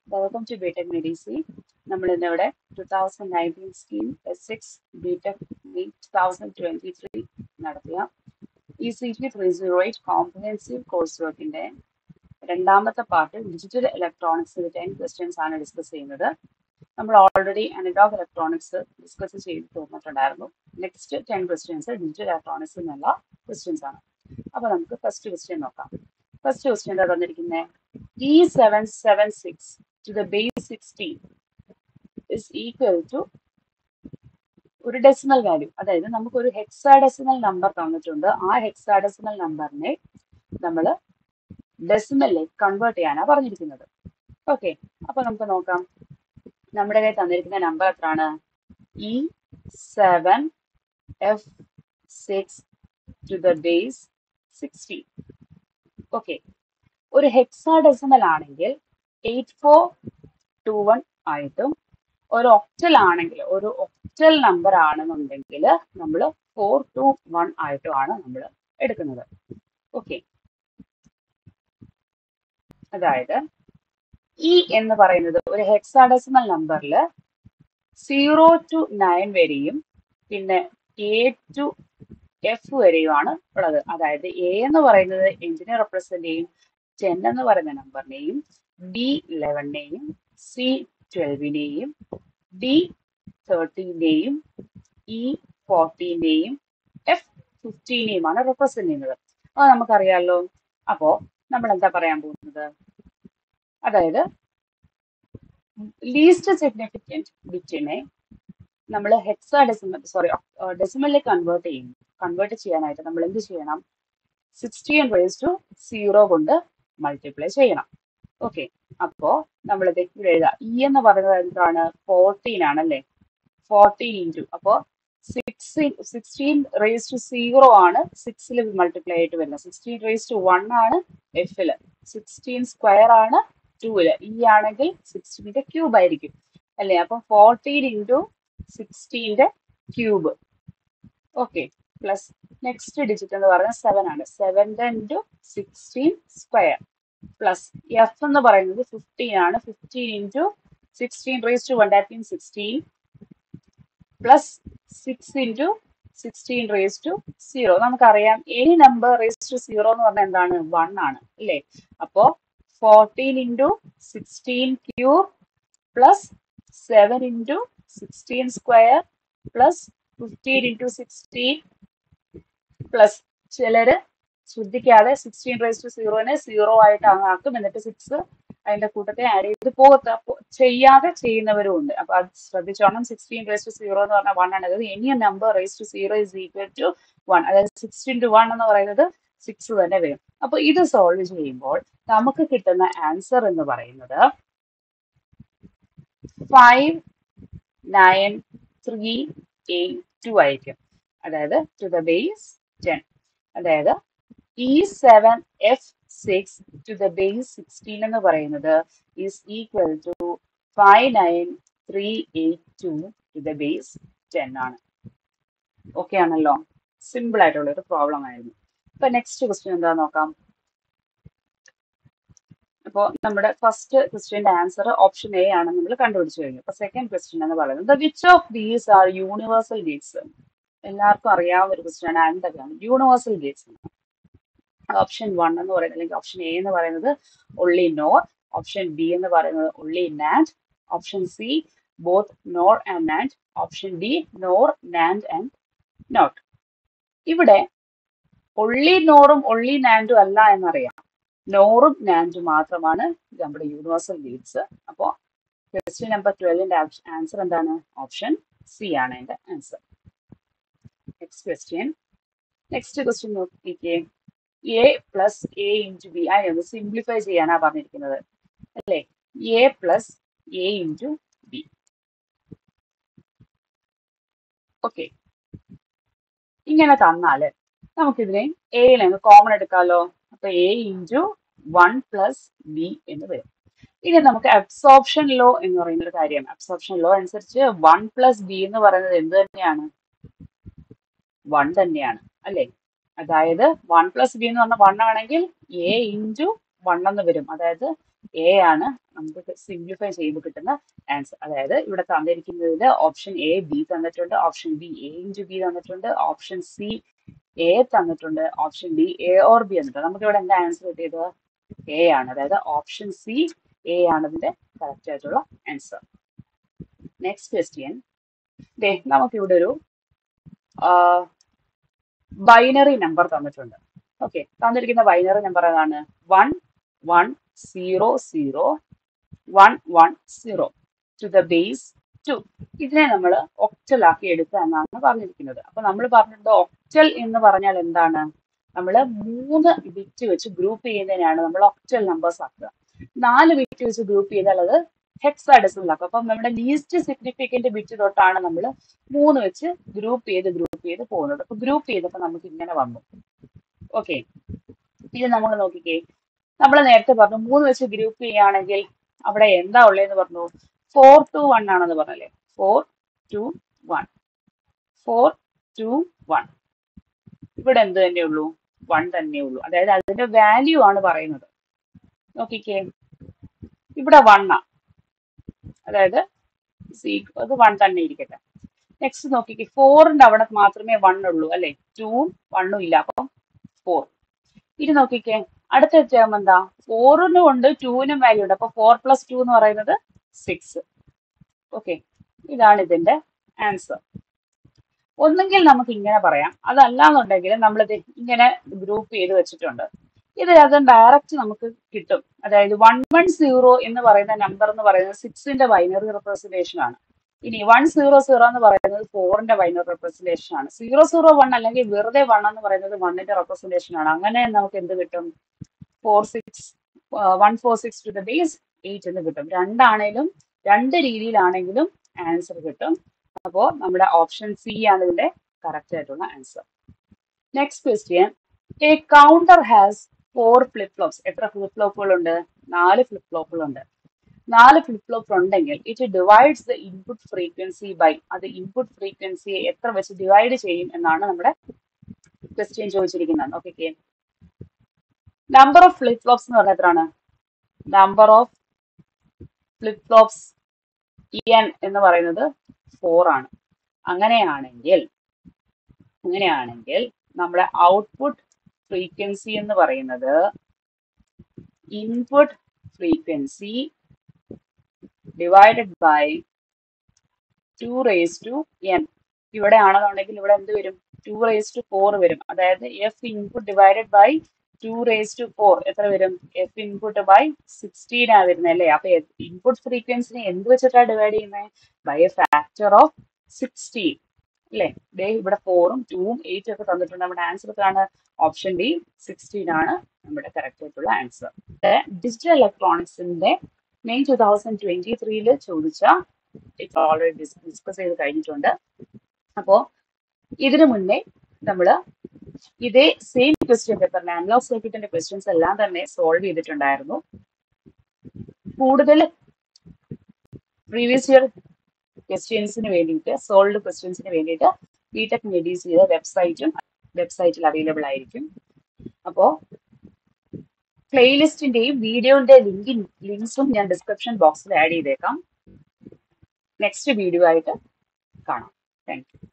welcome to BTech മെഡിസി നമ്മൾ ഇന്നിവിടെ two thousand nineteen scheme S six B Tech two thousand twenty three നടത്തിയ E C T three zero eight comprehensive course വർക്കിന്റെ രണ്ടാമത്തെ part digital ഇലക്ട്രോണിക്സിൽ ten questions ആണ് discuss ചെയ്യുന്നത് നമ്മൾ ഓൾറെഡി അനലോഗ് ഇലക്ട്രോണിക്സ് ഡിസ്കസ് ചെയ്ത് തോന്നിട്ടുണ്ടായിരുന്നു നെക്സ്റ്റ് ടെൻ ക്വസ്റ്റ്യൻസ് ഡിജിറ്റൽ ഇലക്ട്രോണിക്സിൽ നിന്നുള്ള ക്വസ്റ്റ്യൻസ് ആണ് അപ്പൊ നമുക്ക് ഫസ്റ്റ് ക്വസ്റ്റ്യൻ നോക്കാം ഫസ്റ്റ് ക്വസ്റ്റ്യൻ എന്താ തന്നിരിക്കുന്നത് E seven seven six to the base sixteen is equal to ഒരു ഡെസിമൽ വാല്യൂ അതായത് നമുക്കൊരു ഹെക്സാഡെസിമൽ നമ്പർ തന്നിട്ടുണ്ട് ആ ഹെക്സാഡെസിമൽ നമ്പറിനെ നമ്മൾ ഡെസിമലിലേക്ക് കൺവേർട്ട് ചെയ്യാനാണ് പറഞ്ഞിരിക്കുന്നത് ഓക്കെ അപ്പൊ നമുക്ക് നോക്കാം നമ്മുടെ കയ്യിൽ തന്നിരിക്കുന്ന നമ്പർ എത്രയാണ് E seven F six to the base sixteen okay ഒരു ഹെക്സാഡെസിമൽ ആണെങ്കിൽ എയ്റ്റ് ഫോർ ടു വൺ ആയിട്ടും ഒരു ഒക്ടൽ ആണെങ്കിൽ ഒരു ഒക്ടൽ നമ്പർ ആണെന്നുണ്ടെങ്കിൽ നമ്മൾ ഫോർ ടു വൺ ആയിട്ടുമാണ് നമ്മൾ എടുക്കുന്നത് ഓക്കെ അതായത് ഇ എന്ന് പറയുന്നത് ഒരു ഹെക്സാഡെസിമൽ നമ്പറിൽ സീറോ ടു നയൻ വരെയും പിന്നെ എ ടു എഫ് വരെയുമാണ് ഉള്ളത് അതായത് എ എന്ന് പറയുന്നത് എന്തിനെ റെപ്രസെന്റ് ചെയ്യും ടെൻ എന്ന് പറയുന്ന നമ്പറിനെയും ബി ലെവനെയും സി ട്വൽവിനെയും ഡി തേർട്ടീനെയും ഇ ഫോർട്ടീനെയും എഫ് ഫിഫ്റ്റീനെയുമാണ് റെപ്രസെന്റ് ചെയ്യുന്നത് അത് നമുക്കറിയാമല്ലോ അപ്പോ നമ്മൾ എന്താ പറയാൻ പോകുന്നത് അതായത് ലീസ്റ്റ് സിഗ്നിഫിക്കൻറ്റ് ബിറ്റിനെ നമ്മൾ ഹെക്സാ ഡെസിമൽ സോറി ഡെസിമലിലേക്ക് കൺവേർട്ട് ചെയ്യും കൺവേർട്ട് ചെയ്യാനായിട്ട് നമ്മൾ എന്ത് ചെയ്യണം സിക്സ്റ്റീൻ റേസ് ടു സീറോ കൊണ്ട് മൾട്ടിപ്ലൈ ചെയ്യണം ഓക്കെ അപ്പോ നമ്മൾ ഇത് ഇവിടെ എഴുതാം ഇ എന്ന് പറയുന്നത് എന്താണ് ഫോർട്ടീൻ ആണല്ലേ ഫോർട്ടീൻ ഇൻറ്റു അപ്പോ six sixteen raise to zero ആണ് സിക്സിൽ മൾട്ടിപ്ലൈ ആയിട്ട് വരുന്നത് സിക്സ്റ്റീൻ റേസ് ടു വൺ ആണ് എഫില് സിക്സ്റ്റീൻ സ്ക്വയർ ആണ് ടൂല് ഇ ആണെങ്കിൽ സിക്സ്റ്റീൻ്റെ ക്യൂബ് ആയിരിക്കും അല്ലേ അപ്പം ഫോർട്ടീൻ ഇൻറ്റു സിക്സ്റ്റീൻ്റെ cube okay plus next digit എന്ന് പറയുന്നത് സെവൻ ആണ് സെവൻ്റെ into sixteen square plus F എന്ന് പറയുന്നത് ഫിഫ്റ്റീൻ ആണ് fifteen into sixteen raise to one that mean sixteen plus six into sixteen raise to zero നമുക്കറിയാം any number raise to zero എന്ന് പറഞ്ഞാൽ എന്താണ് വൺ ആണ് അല്ലേ അപ്പോ fourteen into sixteen cube plus seven into sixteen square plus fifteen into sixteen plus ചിലര് ശ്രദ്ധിക്കാതെ sixteen raise to സീറോനെ സീറോ ആയിട്ട് അങ്ങ് ആക്കും എന്നിട്ട് സിക്സ് അതിന്റെ കൂട്ടത്തെ ആഡ് ചെയ്ത് പോകത്ത ചെയ്യാതെ ചെയ്യുന്നവരും ഉണ്ട് അപ്പൊ അത് ശ്രദ്ധിച്ചോണം സിക്സ്റ്റീൻ റേസ് ടു സീറോ എന്ന് പറഞ്ഞാൽ വൺ ആണ് അതായത് any number raise to zero is equal to one അതായത് സിക്സ്റ്റീൻ ടു വൺ എന്ന് പറയുന്നത് സിക്സ് തന്നെ വരും അപ്പൊ ഇത് സോൾവ് ചെയ്യുമ്പോൾ നമുക്ക് കിട്ടുന്ന ആൻസർ എന്ന് പറയുന്നത് five nine three eight two ആയിരിക്കും അതായത് ടു ദ ബേസ് ടെൻ അതായത് E seven F six to the base sixteen എന്ന് പറയുന്നത് is equal to five nine three eight two to the base ten ആണ് ഓക്കെ ആണല്ലോ simple ആയിട്ടുള്ള ഒരു problem ആയിരുന്നു ഇപ്പൊ നെക്സ്റ്റ് ക്വസ്റ്റ്യൻ എന്താ നോക്കാം അപ്പോൾ നമ്മുടെ ഫസ്റ്റ് ക്വസ്റ്റ്യന്റെ ആൻസർ ഓപ്ഷൻ എ ആണ് നമ്മൾ കണ്ടുപിടിച്ചു കഴിഞ്ഞു അപ്പൊ സെക്കൻഡ് ക്വസ്റ്റ്യൻ എന്ന് പറയുന്നത് which of these are universal gates എല്ലാവർക്കും അറിയാവുന്ന ഒരു ക്വസ്റ്റ്യൻ ആണ് എന്തൊക്കെയാണ് യൂണിവേഴ്സൽ ഗേറ്റ്സ് ഓപ്ഷൻ വൺ എന്ന് പറയുന്നത് അല്ലെങ്കിൽ ഓപ്ഷൻ എ എന്ന് പറയുന്നത് ഒള്ളി നോർ ഓപ്ഷൻ ബി എന്ന് പറയുന്നത് only NAND option C both NOR and NAND option D NOR NAND AND NOT ഇവിടെ ഒള്ളി നോറും ഒള്ളി നാൻഡും അല്ല എന്നറിയാം നോറും നാൻഡും മാത്രമാണ് നമ്മുടെ യൂണിവേഴ്സൽ ഗേറ്റ്സ് അപ്പോൾ ക്വസ്റ്റ്യൻ നമ്പർ ട്വൽവിന്റെ ആൻസർ എന്താണ് ഓപ്ഷൻ സി ആണ് എൻ്റെ answer next question next question നോക്കിക്കേ A plus A into B അതിനെ ഒന്ന് സിംപ്ലിഫൈ ചെയ്യാനാ പറഞ്ഞിരിക്കുന്നത് അല്ലേ A plus A into B okay ഇങ്ങനെ തന്നാല് നമുക്കിതിനെ എയിൽ അങ്ങ് കോമൺ എടുക്കാമല്ലോ അപ്പൊ A into one plus B എന്ന് വരും ഇനി നമുക്ക് അബ്സോർപ്ഷൻ ലോ എന്ന് പറയുന്ന ഒരു കാര്യമാണ് അബ്സോർപ്ഷൻ ലോ അനുസരിച്ച് വൺ പ്ലസ് ബി എന്ന് പറയുന്നത് എന്ത് തന്നെയാണ് വൺ തന്നെയാണ് അല്ലേ അതായത് വൺ പ്ലസ് ബി എന്ന് പറഞ്ഞാൽ വൺ ആണെങ്കിൽ എ ഇൻറ്റു വൺ എന്ന് വരും അതായത് എ ആണ് നമുക്ക് സിംപ്ലിഫൈ ചെയ്ത് കിട്ടുന്ന ആൻസർ അതായത് ഇവിടെ തന്നിരിക്കുന്നതിൽ ഓപ്ഷൻ എ ബി തന്നിട്ടുണ്ട് option B A into B തന്നിട്ടുണ്ട് ഓപ്ഷൻ സി എ തന്നിട്ടുണ്ട് option D A or B തന്നിട്ടുണ്ട് നമുക്ക് ഇവിടെ എന്താ ആൻസർ കിട്ടിയത് എ ആണ് അതായത് ഓപ്ഷൻ സി എ ആണ് ഇതിന്റെ കറക്റ്റ് ആയിട്ടുള്ള ആൻസർ നെക്സ്റ്റ് ക്വസ്റ്റ്യൻ ദേ നമുക്കിവിടെ ഒരു ബൈനറി നമ്പർ തന്നിട്ടുണ്ട് ഓക്കെ തന്നിരിക്കുന്ന ബൈനറി നമ്പർ ഏതാണ് one one zero zero one one zero to the base two ഇതിനെ നമ്മൾ ഒക്ടലാക്കി എടുക്കുക എന്നാണ് പറഞ്ഞിരിക്കുന്നത് അപ്പൊ നമ്മൾ പറഞ്ഞിട്ടുണ്ട് ഒക്ടൽ എന്ന് പറഞ്ഞാൽ എന്താണ് നമ്മൾ മൂന്ന് ബിറ്റ് വെച്ച് ഗ്രൂപ്പ് ചെയ്യുന്നതിനാണ് നമ്മൾ ഒക്ടൽ നമ്പേഴ്സ് ആക്കുക നാല് ബിറ്റ് വെച്ച് ഗ്രൂപ്പ് ചെയ്താൽ അത് ഹെക്സാഡെസിമലാക്കും അപ്പം നമ്മുടെ ലീസ്റ്റ് സിഗ്നിഫിക്കന്റ് ബിറ്റ് തൊട്ടാണ് നമ്മൾ മൂന്ന് വെച്ച് ഗ്രൂപ്പ് ചെയ്ത് ഗ്രൂപ്പ് ചെയ്ത് പോകുന്നത് അപ്പൊ ഗ്രൂപ്പ് ചെയ്തപ്പോൾ നമുക്ക് ഇങ്ങനെ വന്നു ഓക്കെ ഇത് നമ്മൾ നോക്കിക്കേ നമ്മൾ നേരത്തെ പറഞ്ഞു മൂന്ന് വെച്ച് ഗ്രൂപ്പ് ചെയ്യുകയാണെങ്കിൽ അവിടെ എന്താ ഉള്ളതെന്ന് പറഞ്ഞു ഫോർ ടു വൺ ആണെന്ന് പറഞ്ഞല്ലേ four two one four two one ഇവിടെ എന്ത് തന്നെ ഉള്ളൂ വൺ തന്നെ ഉള്ളൂ അതായത് അതിന്റെ വാല്യൂ ആണ് പറയുന്നത് നോക്കിക്കേ ഇവിടെ വണ്ണാ അതായത് അത് വൺ തന്നെ ഇരിക്കട്ടെ നെക്സ്റ്റ് നോക്കിക്കേ ഫോറിന്റെ അവിടെ മാത്രമേ വൺ ഉള്ളൂ അല്ലെ ടൂവും വണ്ണും ഇല്ല അപ്പം ഫോർ ഇനി നോക്കിക്കേ അടുത്ത ടേം എന്താ ഫോറിനും ഉണ്ട് ടൂവിനും വാല്യൂ ഉണ്ട് അപ്പൊ ഫോർ പ്ലസ് ടു എന്ന് പറയുന്നത് സിക്സ് ഓക്കെ ഇതാണ് ഇതിന്റെ ആൻസർ ഒന്നെങ്കിൽ നമുക്ക് ഇങ്ങനെ പറയാം അതല്ലാന്നുണ്ടെങ്കിൽ നമ്മളിത് ഇങ്ങനെ ഗ്രൂപ്പ് ചെയ്ത് വെച്ചിട്ടുണ്ട് ഇതിനകത്ത് ഡയറക്റ്റ് നമുക്ക് കിട്ടും അതായത് വൺ വൺ സീറോ എന്ന് പറയുന്ന നമ്പർ എന്ന് പറയുന്നത് സിക്സിന്റെ ബൈനറി റെപ്രസെന്റേഷൻ ആണ് ഇനി വൺ സീറോ സീറോ എന്ന് പറയുന്നത് ഫോറിന്റെ ബൈനറി റെപ്രസെന്റേഷൻ ആണ് സീറോ സീറോ വൺ അല്ലെങ്കിൽ വെറുതെ വൺ എന്ന് പറയുന്നത് വണ്ണിന്റെ റെപ്രസെന്റേഷൻ ആണ് അങ്ങനെ നമുക്ക് എന്ത് കിട്ടും four six one four six to the base eight എന്ന് കിട്ടും രണ്ടാണേലും രണ്ട് രീതിയിലാണെങ്കിലും ആൻസർ കിട്ടും അപ്പോൾ നമ്മുടെ ഓപ്ഷൻ സി ആണ് ഇതിന്റെ കറക്റ്റ് ആയിട്ടുള്ള answer next question a counter has four flip flops എത്ര ഫ്ലിപ്പ് ഫ്ലോപ്പുകൾ ഉണ്ട് നാല് ഫ്ലിപ്പ് ഫ്ലോപ്പുകൾ ഉണ്ട് നാല് ഫ്ലിപ്പ് ഫ്ലോപ്പ് ഉണ്ടെങ്കിൽ it divides the input frequency by അത് ഇൻപുട്ട് ഫ്രീക്വൻസി എത്ര വെച്ച് ഡിവൈഡ് ചെയ്യും എന്നാണ് നമ്മുടെ ക്വസ്റ്റ്യൻ ചോദിച്ചിരിക്കുന്നത് okay number of flip flops എന്ന് പറഞ്ഞാൽ എത്രയാണ് number of flip flops N എന്ന് പറയുന്നത് ഫോർ ആണ് അങ്ങനെയാണെങ്കിൽ അങ്ങനെയാണെങ്കിൽ നമ്മുടെ ഔട്ട്പുട്ട് ഫ്രീക്വൻസി എന്ന് പറയുന്നത് input frequency divided by two raise to N ഇവിടെ ആണെന്നുണ്ടെങ്കിൽ ഇവിടെ എന്ത് വരും ടു റേസ് ടു ഫോർ വരും അതായത് F input divided by two raise to four എത്ര വരും എഫ് ഇൻപുട്ട് ബൈ സിക്സ്റ്റീൻ ആ വരുന്നത് അല്ലേ അപ്പൊ ഇൻപുട്ട് ഫ്രീക്വൻസിനെ എന്ത് വെച്ചിട്ടാണ് ഡിവൈഡ് ചെയ്യുന്നത് by a factor of sixteen അല്ലേ ദേ ഇവിടെ ഫോറും ടൂവും എയ്റ്റും ഒക്കെ തന്നിട്ടുണ്ട് നമ്മുടെ ആൻസർ എത്രയാണ് ഓപ്ഷൻ ഡി സിക്സ്റ്റീൻ ആണ് നമ്മുടെ കറക്റ്റ് ആയിട്ടുള്ള ആൻസർ ഡിജിറ്റൽ ഇലക്ട്രോണിക്സിന്റെ മെയ് ടൂ തൗസൻഡ് ട്വന്റി ത്രീയിൽ ചോദിച്ച ഇപ്പോൾ ഓൾറെഡി ഡിസ്കസ് ചെയ്ത് കഴിഞ്ഞിട്ടുണ്ട് അപ്പോൾ ഇതിനു മുന്നേ നമ്മൾ ഇതേ സെയിം ക്വസ്റ്റ്യൻ പേപ്പറിന്റെ അനലോഗ് സർക്യൂട്ടിന്റെ ക്വസ്റ്റ്യൻസ് എല്ലാം തന്നെ സോൾവ് ചെയ്തിട്ടുണ്ടായിരുന്നു കൂടുതൽ പ്രീവിയസ് ഇയർ ക്വസ്റ്റ്യൻസിന് വേണ്ടിയിട്ട് സോൾവ് ക്വസ്റ്റ്യൻസിന് വേണ്ടിയിട്ട് ബിടെക് മെഡീസ് ചെയ്ത വെബ്സൈറ്റും വെബ്സൈറ്റിൽ അവൈലബിൾ ആയിരിക്കും അപ്പോൾ പ്ലേലിസ്റ്റിന്റെയും വീഡിയോയുടെ ലിങ്ക് ലിങ്ക്സും ഞാൻ ഡിസ്ക്രിപ്ഷൻ ബോക്സിൽ ആഡ് ചെയ്തേക്കാം നെക്സ്റ്റ് വീഡിയോ ആയിട്ട് കാണാം താങ്ക് യു